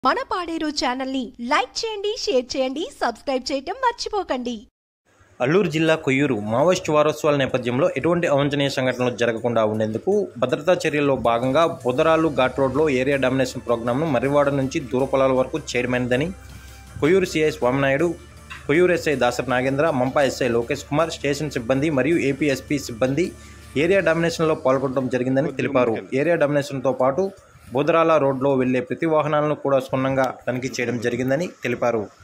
మన పాడేరు ఛానల్ని లైక్ చేయండి షేర్ చేయండి సబ్స్క్రైబ్ చేయటం మర్చిపోకండి అల్లూరు జిల్లా కొయ్యూరు మావోయిస్ట్ వారోత్సవాల నేపథ్యంలో ఎటువంటి అవాంఛనీయ సంఘటనలు జరగకుండా ఉండేందుకు భద్రతా చర్యల్లో భాగంగా బుధరాలు ఘాట్ రోడ్లో ఏరియా డామినేషన్ ప్రోగ్రాంను మర్రివాడ నుంచి దూరపొలాల వరకు చేయడమైనదని Koyyuru CI Swaminaidu Koyyuru SI Dasari Nagendra Mampa SI Lokesh Kumar station సిబ్బంది మరియు ఏపీఎస్పీ సిబ్బంది ఏరియా డామినేషన్లో పాల్గొనడం జరిగిందని తెలిపారు ఏరియా డామినేషన్తో పాటు బుధరాల రోడ్లో వెళ్లే ప్రతి వాహనాలను కూడా క్షుణ్ణంగా తనిఖీ చేయడం జరిగిందని తెలిపారు